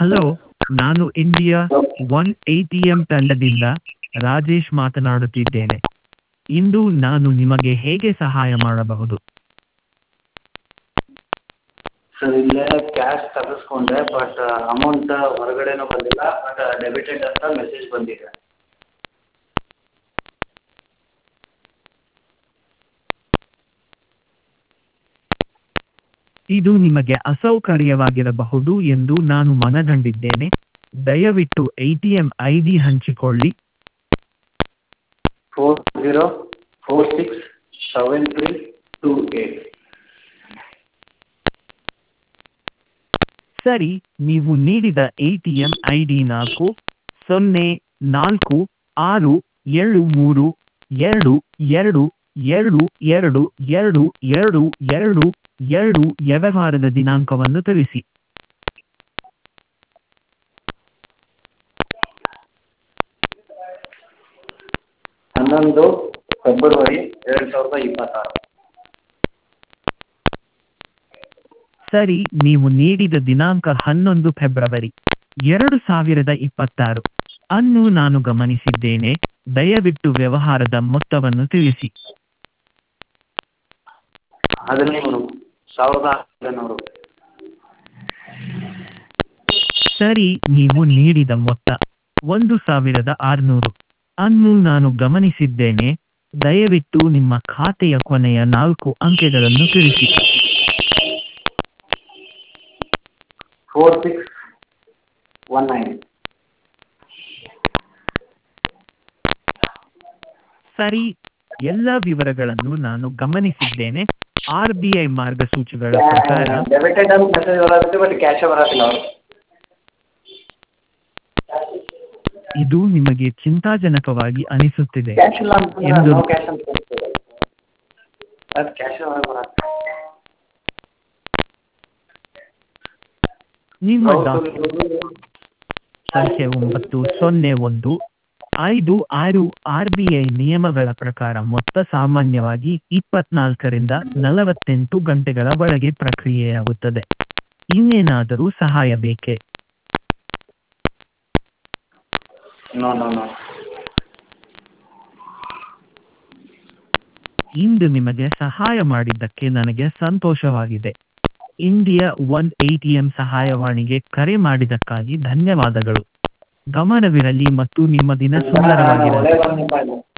Hello ನಾನು India one A T M ತಂಡದಿಂದ ರಾಜೇಶ್ ಮಾತನಾಡುತ್ತಿದ್ದೇನೆ ಇಂದು ನಾನು ನಿಮಗೆ ಹೇಗೆ ಸಹಾಯ ಮಾಡಬಹುದು ಸರ್ ಇಲ್ಲೇ ಕ್ಯಾಶ್ ತೆಗೆಸ್ಕೊಂಡೆ ಬಟ್ ಅಮೌಂಟ್ ಹೊರಗಡೆನೂ ಬಂದಿಲ್ಲ ಬಟ್ ಡೆಬಿಟೆಡ್ ಅಂತ ಮೆಸೇಜ್ ಬಂದಿದೆ ಇದು ನಿಮಗೆ ಅಸೌಕರ್ಯವಾಗಿರಬಹುದು ಎಂದು ನಾನು ಮನಗಂಡಿದ್ದೇನೆ ದಯವಿಟ್ಟು A T M I D ಹಂಚಿಕೊಳ್ಳಿ four zero four six seven three two eight ಸರಿ ನೀವು ನೀಡಿದ A T M I D ನಾಲ್ಕು ಸೊನ್ನೆ ನಾಲ್ಕು ಆರು ಏಳು ಮೂರು ಎರಡು ಎರಡು ಎರಡು ಎರಡು ಎರಡು ಎರಡು ಎರಡು ಎರಡು ವ್ಯವಹಾರದ ದಿನಾಂಕವನ್ನು ತಿಳಿಸಿ ಹನ್ನೊಂದು ಫೆಬ್ರವರಿ ಎರಡು ಸಾವಿರದ ಇಪ್ಪತ್ತಾರು ಸರಿ ನೀವು ನೀಡಿದ ದಿನಾಂಕ ಹನ್ನೊಂದು ಫೆಬ್ರವರಿ ಎರಡು ಸಾವಿರದ ಇಪ್ಪತ್ತಾರು ಅನ್ನು ನಾನು ಗಮನಿಸಿದ್ದೇನೆ ದಯವಿಟ್ಟು ವ್ಯವಹಾರದ ಮೊತ್ತವನ್ನು ತಿಳಿಸಿ ಹದಿನೈದು ಸಾವಿರದ ಹದಿನೂರು ಸರಿ ನೀವು ನೀಡಿದ ಮೊತ್ತ ಒಂದು ಸಾವಿರದ ಆರುನೂರು ಅನ್ನು ನಾನು ಗಮನಿಸಿದ್ದೇನೆ ದಯವಿಟ್ಟು ನಿಮ್ಮ ಖಾತೆಯ ಕೊನೆಯ ನಾಲ್ಕು ಅಂಕೆಗಳನ್ನು ತಿಳಿಸಿ ಫೋರ್ ಸಿಕ್ಸ್ ಒನ್ ನೈನ್ ಸರಿ ಎಲ್ಲ ವಿವರಗಳನ್ನು ನಾನು ಗಮನಿಸಿದ್ದೇನೆ ಆರ್ ಬಿ ಐ ಮಾರ್ಗಸೂಚಿಗಳ ಪ್ರಕಾರ ಡೆಬಿಟೆಡ್ ಅಂತ ಮೆಸೇಜ್ ಬರುತ್ತೆ ಬಟ್ ಕ್ಯಾಶೇ ಬರೋದಿಲ್ಲ ಅವರು ಇದು ನಿಮಗೆ ಚಿಂತಾಜನಕವಾಗಿ ಅನಿಸುತ್ತಿದೆ ಕ್ಯಾಶ್ ಇಲ್ಲ ಅಂತ ಎಂದು- ನೋ ಕ್ಯಾಶ್ ಅಂತ ತೋರಿಸ್ತಿದೆ. ಅದು ಕ್ಯಾಶೇ ಹೊರಗೆ ಬರುತ್ತೆ ನಿಮ್ಮ ಹೌದು. ಡಾಕ್ಯುಮೆಂಟ್ ಸಂಖ್ಯೆ ಒಂಬತ್ತು ಸೊನ್ನೆ ಒಂದು ಐದು ಆರು ಆರ್ ಬಿ ಐ ನಿಯಮಗಳ ಪ್ರಕಾರ ಮೊತ್ತ ಸಾಮಾನ್ಯವಾಗಿ ಇಪ್ಪತ್ನಾಲ್ಕರಿಂದ ನಲವತ್ತೆಂಟು ಗಂಟೆಗಳ ಒಳಗೆ ಪ್ರಕ್ರಿಯೆಯಾಗುತ್ತದೆ ಇನ್ನೇನಾದರೂ ಸಹಾಯ ಬೇಕೇ ನೋ ನೋ ನೋ ಇಂದು ನಿಮಗೆ ಸಹಾಯ ಮಾಡಿದ್ದಕ್ಕೆ ನನಗೆ ಸಂತೋಷವಾಗಿದೆ India one A T M ಸಹಾಯವಾಣಿಗೆ ಕರೆ ಮಾಡಿದ್ದಕ್ಕಾಗಿ ಧನ್ಯವಾದಗಳು ಗಮನವಿರಲಿ ಮತ್ತು ನಿಮ್ಮ ದಿನ ಸುಂದರವಾಗಿರಲಿ ಒಳ್ಳೆ ಬಂದಿಪ್ಪ ಇದು